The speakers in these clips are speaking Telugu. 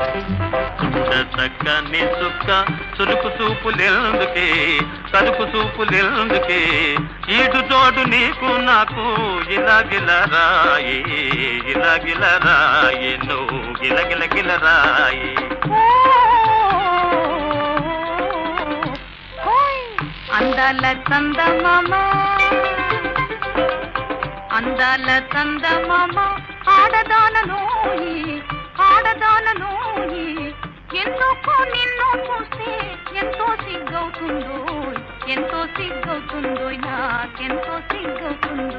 చూడ చక్కని చుక్క చురుకు చూపులెందుకే కరుకు చూపులెందుకే ఈడు జోడు నీకు నాకు ఇలాగిల రాయి ఇలాగిల రాయి నువ్వు గిలగిల గిల రాయి హోయ్! అందాల చందమామ అందాల చందమామ ఆడదానలోయి ఆడదానలోయి ఎందుకు నిన్ను చూస్తే ఎంతో సిగ్గవుతుందో ఎంతో సిగ్గవుతుందో నాకెంతో సిగ్గవుతుందో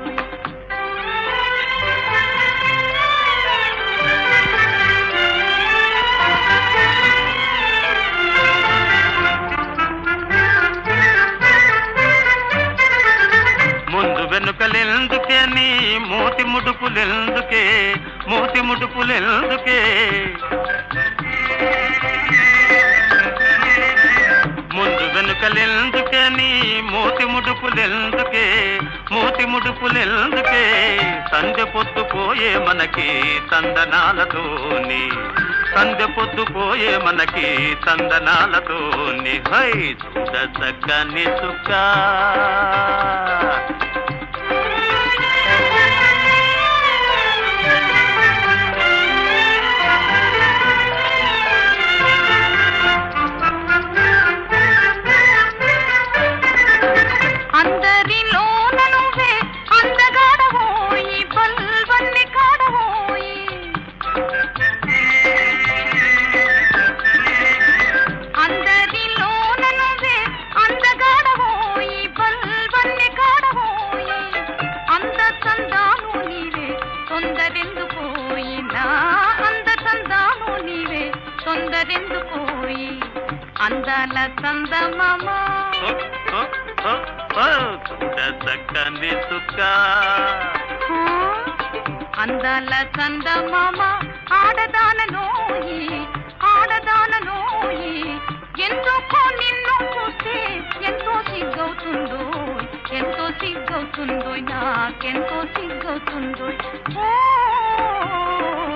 ముందు వెనుకలెందుకే నీ మూతి ముడుపులెందుకే మూతి ముడుపులెందుకే ముందు వెనుకలెందుకే నీ మూతి ముడుపులెందుకే మూతి ముడుపులెందుకే సంధ్య పొద్దుపోయే మనకి తందనాలతోని సంధ్య పొద్దుపోయే మనకి తందనాలతోని హై చూడ చక్కని చుక్క అందరిలోన నువ్వే అందగాడవోయి బల్వన్ని కాడవోయి అందరిలోన నువ్వే అందగాడవోయి బల్వన్ని కాడవోయి అంద చందాలు నీవే తొందరెందుకోయి నా అంద చందాలు నీవే తొందరెందుకోయి అందాల చందమామ ఓ, ఓ, ఓ, ఓ, చూడ చక్కని చుక్క ఆ, అందాల చందమామ ఆడదానలోయి ఆడదానలోయి ఎందుకో నిన్ను చూస్తే ఎంతో సిగ్గవుతుందో ఎంతో సిగ్గవుతుందో నాకెంతో సిగ్గవుతుందో ఓ